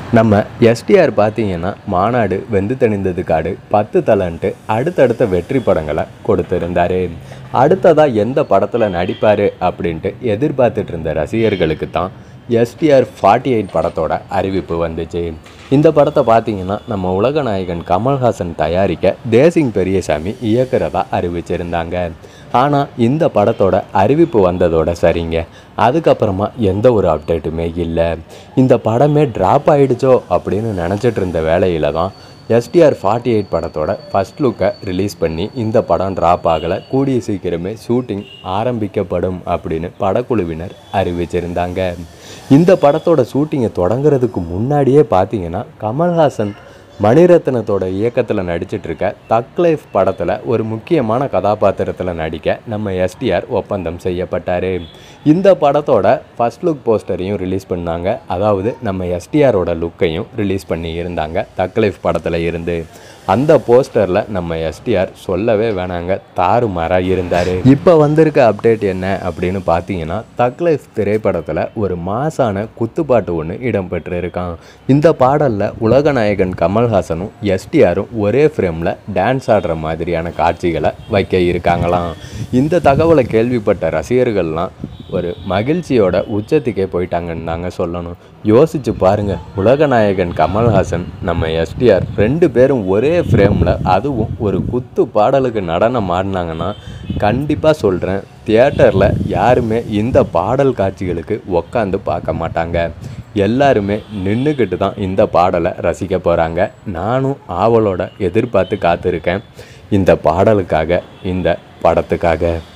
நம்ம எஸ்டிஆர் பார்த்தீங்கன்னா மாநாடு வெந்து தணிந்தது காடு பத்து தலன்ட்டு அடுத்தடுத்த வெற்றி படங்களை கொடுத்துருந்தாரு அடுத்ததாக எந்த படத்தில் நடிப்பார் அப்படின்ட்டு எதிர்பார்த்துட்டு இருந்த ரசிகர்களுக்கு தான் எஸ்டிஆர் ஃபார்ட்டி எயிட் படத்தோட அறிவிப்பு வந்துச்சு இந்த படத்தை பார்த்தீங்கன்னா நம்ம உலக நாயகன் கமல்ஹாசன் தயாரிக்க தேசிங் பெரியசாமி இயக்குறதா அறிவிச்சிருந்தாங்க ஆனால் இந்த படத்தோட அறிவிப்பு வந்ததோட சரிங்க அதுக்கப்புறமா எந்த ஒரு அப்டேட்டுமே இல்லை இந்த படமே ட்ராப் ஆயிடுச்சோ அப்படின்னு நினச்சிட்டு இருந்த வேலையில் தான் எஸ்டிஆர் ஃபார்ட்டி எயிட் படத்தோட ஃபஸ்ட் லுக்கை ரிலீஸ் பண்ணி இந்த படம் ட்ராப் ஆகலை கூடிய சீக்கிரமே ஷூட்டிங் ஆரம்பிக்கப்படும் அப்படின்னு படக்குழுவினர் அறிவிச்சிருந்தாங்க இந்த படத்தோட ஷூட்டிங்கை தொடங்குறதுக்கு முன்னாடியே பார்த்தீங்கன்னா கமல்ஹாசன் மணிரத்னத்தோட இயக்கத்தில் நடிச்சிட்டு இருக்க தக் லைஃப் படத்தில் ஒரு முக்கியமான கதாபாத்திரத்தில் நடிக்க நம்ம எஸ்டிஆர் ஒப்பந்தம் செய்யப்பட்டார் இந்த படத்தோட ஃபர்ஸ்ட் லுக் போஸ்டரையும் ரிலீஸ் பண்ணாங்க அதாவது நம்ம எஸ்டிஆரோட லுக்கையும் ரிலீஸ் பண்ணி இருந்தாங்க தக் லைஃப் படத்தில் இருந்து அந்த போஸ்டரில் நம்ம எஸ்டிஆர் சொல்லவே வேணாங்க தாறுமாறாக இருந்தார் இப்போ வந்திருக்க அப்டேட் என்ன அப்படின்னு பார்த்தீங்கன்னா தக் லைஃப் திரைப்படத்தில் ஒரு மாசான குத்துப்பாட்டு ஒன்று இடம்பெற்று இருக்கான் இந்த பாடலில் உலகநாயகன் கமல்ஹாசனும் எஸ்டிஆரும் ஒரே ஃப்ரேமில் டான்ஸ் ஆடுற மாதிரியான காட்சிகளை வைக்க இருக்காங்களாம் இந்த தகவலை கேள்விப்பட்ட ரசிகர்கள்லாம் ஒரு மகிழ்ச்சியோட உச்சத்துக்கே போயிட்டாங்கன்னு தாங்க சொல்லணும் யோசிச்சு பாருங்க உலகநாயகன் கமல்ஹாசன் நம்ம எஸ்டிஆர் ரெண்டு பேரும் ஒரே ஃப்ரேமில் அதுவும் ஒரு குத்து பாடலுக்கு நடனம் ஆடினாங்கன்னா கண்டிப்பாக சொல்கிறேன் தியேட்டரில் யாருமே இந்த பாடல் காட்சிகளுக்கு உக்காந்து பார்க்க மாட்டாங்க எல்லாருமே நின்றுக்கிட்டு தான் இந்த பாடலை ரசிக்க போகிறாங்க நானும் ஆவலோட எதிர்பார்த்து காத்திருக்கேன் இந்த பாடலுக்காக இந்த படத்துக்காக